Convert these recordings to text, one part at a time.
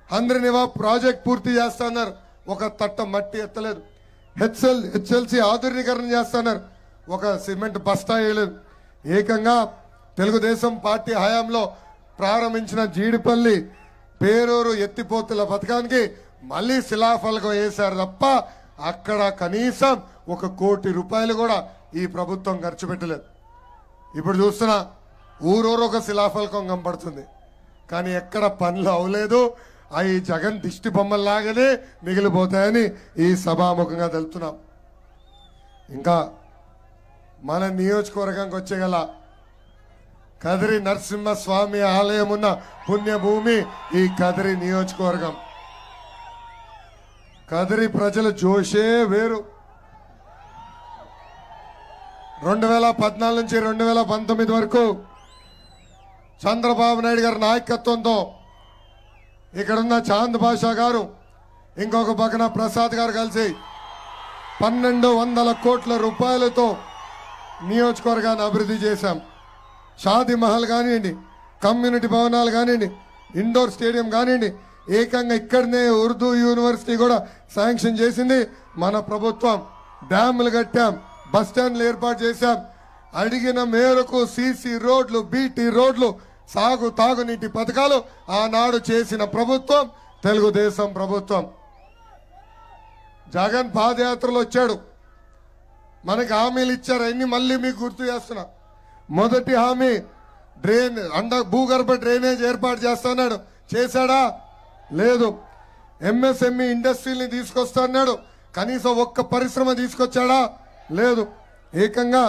హంద్రినివా project పూర్తి చేస్తున్నారు ఒక తట్ట మట్టి ఎత్తలేదు హెచ్ఎల్ హెచ్ఎల్సి ఆధునీకరణ చేస్తున్నారు ఒక సిమెంట్ బస్తా వేయలేదు ఏకంగా తెలుగుదేశం పార్టీ హయాంలో ప్రారంభించిన జీడిపల్లి పేరూరు ఎత్తిపోతుల పథకానికి మళ్ళీ శిలాఫలకం వేశారు తప్ప అక్కడ కనీసం ఒక కోటి రూపాయలు కూడా ఈ ప్రభుత్వం ఖర్చు పెట్టలేదు ఇప్పుడు చూస్తున్నా ఊరూరు ఒక శిలాఫలకం కనపడుతుంది కానీ ఎక్కడ పనులు అవలేదు అవి జగన్ దిష్టి బొమ్మల్లాగానే మిగిలిపోతాయని ఈ సభాముఖంగా తెలుపుతున్నాం ఇంకా మన నియోజకవర్గానికి వచ్చేగల కదిరి నరసింహస్వామి ఆలయం ఉన్న పుణ్యభూమి ఈ కదిరి నియోజకవర్గం కదిరి ప్రజల జోషే వేరు రెండు వేల పద్నాలుగు నుంచి రెండు వేల పంతొమ్మిది వరకు చంద్రబాబు నాయుడు గారి నాయకత్వంతో ఇక్కడున్న చాంద్ బాషా గారు ఇంకొక పక్కన ప్రసాద్ గారు కలిసి పన్నెండు వందల కోట్ల రూపాయలతో నియోజకవర్గాన్ని అభివృద్ధి చేశాం షాదీ మహల్ కానివ్వండి కమ్యూనిటీ భవనాలు కానివ్వండి ఇండోర్ స్టేడియం కానివ్వండి ఏకంగా ఇక్కడనే ఉర్దూ యూనివర్సిటీ కూడా శాంక్షన్ చేసింది మన ప్రభుత్వం డ్యాములు కట్టాం బస్ స్టాండ్లు ఏర్పాటు చేశాం అడిగిన మేరకు సీసీ రోడ్లు బీటీ రోడ్లు సాగు తాగునీటి పథకాలు ఆనాడు చేసిన ప్రభుత్వం తెలుగుదేశం ప్రభుత్వం జగన్ పాదయాత్రలో వచ్చాడు మనకి హామీలు ఇచ్చారు అన్ని మళ్ళీ మీకు గుర్తు చేస్తున్నా మొదటి హామీ డ్రైన్ అండ భూగర్భ డ్రైనేజ్ ఏర్పాటు చేస్తున్నాడు చేశాడా లేదు ఎంఎస్ఎంఈ ఇండస్ట్రీని తీసుకొస్తున్నాడు కనీసం ఒక్క పరిశ్రమ తీసుకొచ్చాడా లేదు ఏకంగా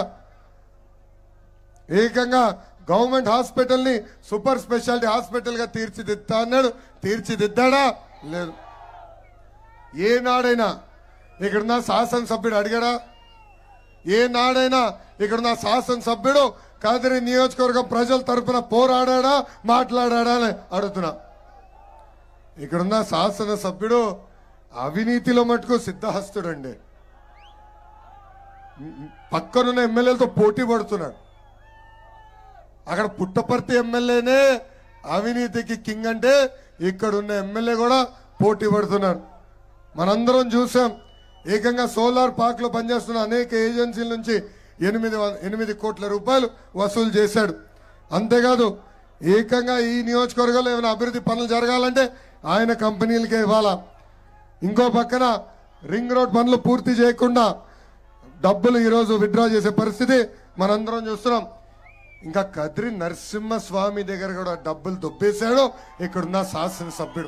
ఏకంగా గవర్నమెంట్ హాస్పిటల్ ని సూపర్ స్పెషాలిటీ హాస్పిటల్ గా తీర్చిదిద్దా అన్నాడు తీర్చిదిద్దాడా లేదు ఏనాడైనా ఇక్కడున్న శాసనసభ్యుడు అడిగాడా ఏ నాడైనా ఇక్కడున్న శాసనసభ్యుడు కాదిరి నియోజకవర్గం ప్రజల తరపున పోరాడా మాట్లాడా అని అడుగుతున్నా ఇక్కడున్న శాసనసభ్యుడు అవినీతిలో మటుకు సిద్ధహస్తుడండి పక్కనున్న ఎమ్మెల్యేలతో పోటీ పడుతున్నాడు అక్కడ పుట్టపర్తి ఎమ్మెల్యేనే అవినీతికి కింగ్ అంటే ఇక్కడున్న ఎమ్మెల్యే కూడా పోటీ పడుతున్నారు మనందరం చూసాం ఏకంగా సోలార్ పార్క్ లో పనిచేస్తున్న అనేక ఏజెన్సీల నుంచి ఎనిమిది వ- ఎనిమిది కోట్ల రూపాయలు వసూలు చేశాడు అంతేకాదు ఏకంగా ఈ నియోజకవర్గంలో ఏమైనా అభివృద్ధి పనులు జరగాలంటే ఆయన కంపెనీలకే ఇవ్వాలా ఇంకో పక్కన రింగ్ రోడ్ పనులు పూర్తి చేయకుండా డబ్బులు ఈరోజు విత్డ్రా చేసే పరిస్థితి మనందరం చూస్తున్నాం ఇంకా కద్రి నరసింహస్వామి దగ్గర కూడా డబ్బులు దొబ్బేశాడు ఇక్కడున్న శాసనసభ్యుడు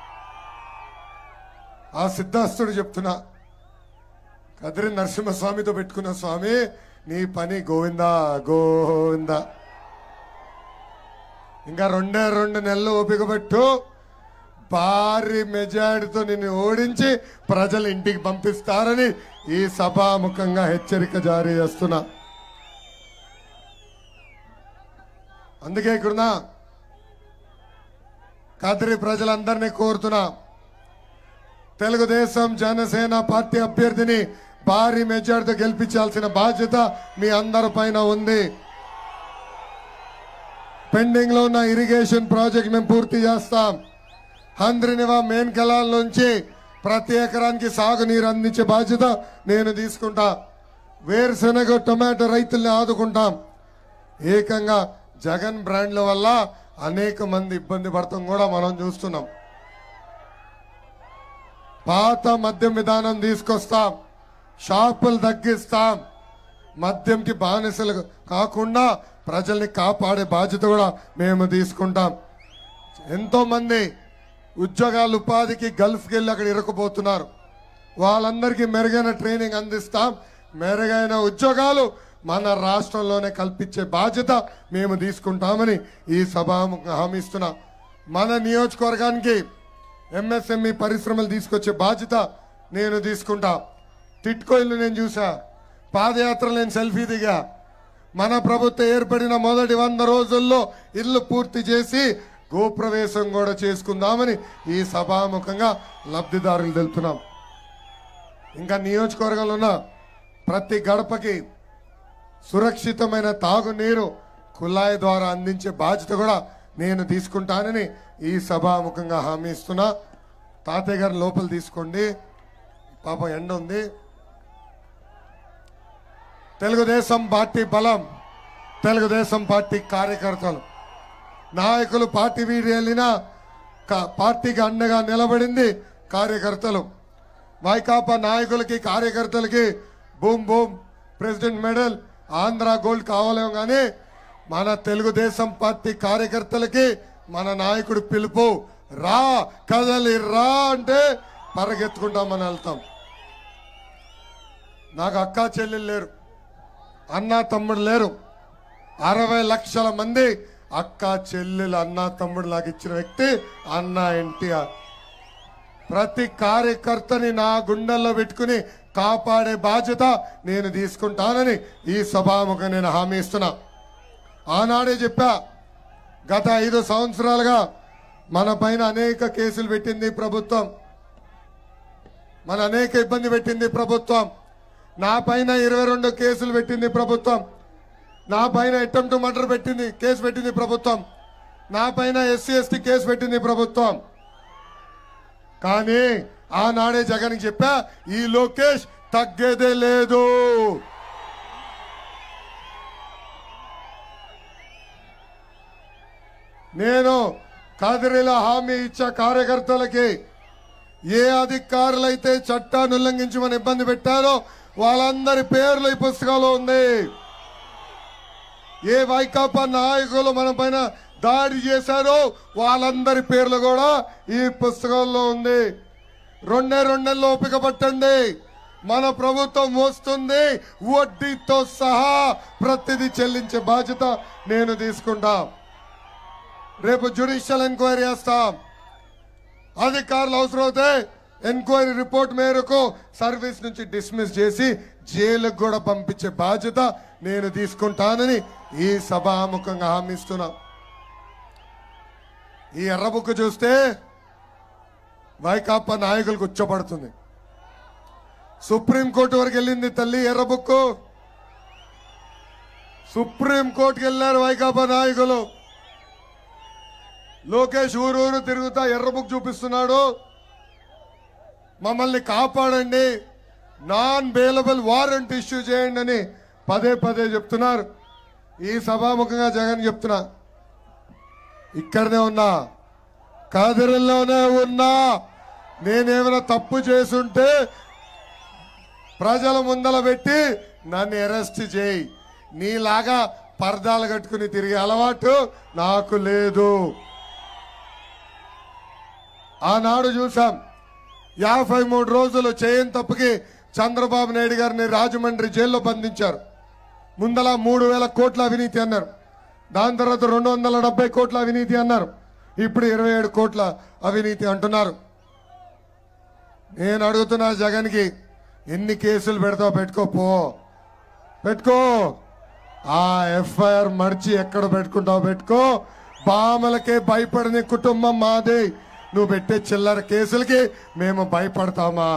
ఆ సిద్ధాస్తుడు చెప్తున్నా కదిరి నరసింహస్వామితో పెట్టుకున్న స్వామి నీ పని గోవిందా గోవిందా ఇంకా రెండే రెండు నెలలు ఓపిక పెట్టు భారీ మెజారిటీతో నిన్ను ఓడించి ప్రజలు ఇంటికి పంపిస్తారని ఈ సభాముఖంగా హెచ్చరిక జారీ చేస్తున్నా అందుకే ఇక్కడున్న కదిరి ప్రజలందరినీ కోరుతున్నా తెలుగుదేశం జనసేన పార్టీ అభ్యర్థిని భారీ మెజార్టీతో గెలిపించాల్సిన బాధ్యత మీ అందరి పైన ఉంది పెండింగ్ లో ఉన్న ఇరిగేషన్ ప్రాజెక్ట్ మేము పూర్తి చేస్తాం హంద్రినివా మెయిన్ కెలాల్ నుంచి ప్రతి ఎకరానికి సాగునీరు అందించే బాధ్యత నేను తీసుకుంటా వేరుశెనగ టొమాటో రైతుల్ని ఆదుకుంటాం ఏకంగా జగన్ బ్రాండ్ల వల్ల అనేక మంది ఇబ్బంది పడతాం కూడా మనం చూస్తున్నాం పాత మద్యం విధానం తీసుకొస్తాం షాపులు తగ్గిస్తాం మద్యంకి బానిసలు కాకుండా ప్రజల్ని కాపాడే బాధ్యత కూడా మేము తీసుకుంటాం ఎంతో మంది ఉద్యోగాలు ఉపాధికి గల్ఫ్కి వెళ్ళి అక్కడ ఇరుక్కుపోతున్నారు వాళ్ళందరికీ మెరుగైన ట్రైనింగ్ అందిస్తాం మెరుగైన ఉద్యోగాలు మన రాష్ట్రంలోనే కల్పించే బాధ్యత మేము తీసుకుంటామని ఈ సభ హామీ ఇస్తున్నా మన నియోజకవర్గానికి ఎంఎస్ఎంఈ పరిశ్రమలు తీసుకొచ్చే బాధ్యత నేను తీసుకుంటా టిట్కో ఇల్లు నేను చూసా పాదయాత్ర నేను సెల్ఫీ దిగా మన ప్రభుత్వం ఏర్పడిన మొదటి వంద రోజుల్లో ఇల్లు పూర్తి చేసి గోప్రవేశం కూడా చేసుకుందామని ఈ సభాముఖంగా లబ్ధిదారులు తెలుపుతున్నాం ఇంకా నియోజకవర్గంలో ఉన్న ప్రతి గడపకి సురక్షితమైన తాగునీరు కుళాయి ద్వారా అందించే బాధ్యత కూడా నేను తీసుకుంటానని ఈ సభాముఖంగా హామీ ఇస్తున్నా తాతయ్య గారు లోపల తీసుకోండి పాపం ఎండ ఉంది తెలుగుదేశం పార్టీ బలం తెలుగుదేశం పార్టీ కార్యకర్తలు నాయకులు పార్టీ వీడి వెళ్ళినా కా- పార్టీకి అండగా నిలబడింది కార్యకర్తలు వైకాపా నాయకులకి కార్యకర్తలకి boom boom president medal Andhra gold కావాలేమో కానీ మన తెలుగుదేశం పార్టీ కార్యకర్తలకి మన నాయకుడు పిలుపు రా కదలి రా అంటే పరిగెత్తుకుంటాం మనం వెళ్తాం నాకు అక్క చెల్లెలు లేరు అన్న తమ్ముడు లేరు అరవై లక్షల మంది అక్క చెల్లెలు అన్న తమ్ముడు నాకు ఇచ్చిన వ్యక్తి అన్న ఎన్టీఆర్ ప్రతి కార్యకర్తని నా గుండెల్లో పెట్టుకుని కాపాడే బాధ్యత నేను తీసుకుంటానని ఈ సభాముఖం నేను హామీ ఇస్తున్నా ఆనాడే చెప్పా గత ఐదు సంవత్సరాలుగా మన పైన అనేక కేసులు పెట్టింది ప్రభుత్వం మన అనేక ఇబ్బంది పెట్టింది ప్రభుత్వం నా పైన ఇరవై రెండు కేసులు పెట్టింది ప్రభుత్వం నా పైన అటెంప్ట్ మర్డర్ పెట్టింది కేసు పెట్టింది ప్రభుత్వం నా పైన ఎస్సీ ఎస్టీ కేసు పెట్టింది ప్రభుత్వం కానీ ఆనాడే జగన్ చెప్పా ఈ లోకేష్ తగ్గేదే లేదు నేను కదిరిలో హామీ ఇచ్చా కార్యకర్తలకి ఏ అధికారులైతే చట్టాన్ని ఉల్లంఘించమని ఇబ్బంది పెట్టారో వాళ్ళందరి పేర్లు ఈ పుస్తకంలో ఉంది ఏ వైకాపా నాయకులు మన పైన దాడి చేశారో వాళ్ళందరి పేర్లు కూడా ఈ పుస్తకంలో ఉంది రెండే రెండేళ్ళు ఓపిక పట్టండి మన ప్రభుత్వం వస్తుంది వడ్డీతో సహా ప్రతిదీ చెల్లించే బాధ్యత నేను తీసుకుంటా రేపు జ్యుడిషియల్ ఎంక్వైరీ చేస్తాం అధికారులు అవసరమైతే ఎంక్వైరీ రిపోర్ట్ మేరకు సర్వీస్ నుంచి డిస్మిస్ చేసి జైలుకు కూడా పంపించే బాధ్యత నేను తీసుకుంటానని ఈ సభాముఖంగా హామీ ఇస్తున్నా ఈ ఎర్రబుక్ చూస్తే వైకాపా నాయకులకు ఉచ్చపడుతుంది సుప్రీంకోర్టు వరకు వెళ్ళింది తల్లి ఎర్రబుక్ సుప్రీంకోర్టుకి వెళ్ళారు వైకాపా నాయకులు లోకేష్ ఊరూరు తిరుగుతా ఎర్ర బుక్ చూపిస్తున్నాడు మమ్మల్ని కాపాడండి నాన్ బెయిలబుల్ వారెంట్ ఇష్యూ చేయండి అని పదే పదే చెప్తున్నారు ఈ సభాముఖంగా జగన్ చెప్తున్నా ఇక్కడనే ఉన్నా కాదిరిలోనే ఉన్నా నేనేమైనా తప్పు చేసుంటే ప్రజల ముందల పెట్టి నన్ను అరెస్ట్ చేయి నీలాగా పరదాలు కట్టుకుని తిరిగే అలవాటు నాకు లేదు ఆనాడు చూసాం యాభై మూడు రోజులు చేయని తప్పుకి చంద్రబాబు నాయుడు గారిని రాజమండ్రి జైల్లో బంధించారు ముందల మూడు వేల కోట్ల అవినీతి అన్నారు దాని తర్వాత రెండు వందల డెబ్బై కోట్ల అవినీతి అన్నారు ఇప్పుడు ఇరవై ఏడు కోట్ల అవినీతి అంటున్నారు నేను అడుగుతున్నా జగన్కి ఎన్ని కేసులు పెడతావు పెట్టుకో పో పెట్టుకో ఆ ఎఫ్ఐఆర్ మర్చి ఎక్కడ పెట్టుకుంటావు పెట్టుకో బామలకే భయపడని కుటుంబం మాదే నువ్వు పెట్టే చిల్లర కేసులకి మేము భయపడతామా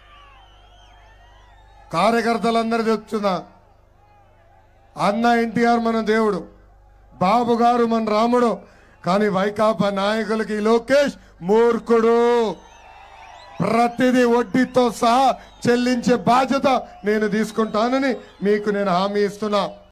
కార్యకర్తలందరూ చెప్తున్నా అన్న ఎన్టీఆర్ మన దేవుడు బాబు గారు మన రాముడు కానీ వైకాపా నాయకులకి ఈ లోకేష్ మూర్ఖుడు ప్రతిదీ వడ్డీతో సహా చెల్లించే బాధ్యత నేను తీసుకుంటానని మీకు నేను హామీ ఇస్తున్నా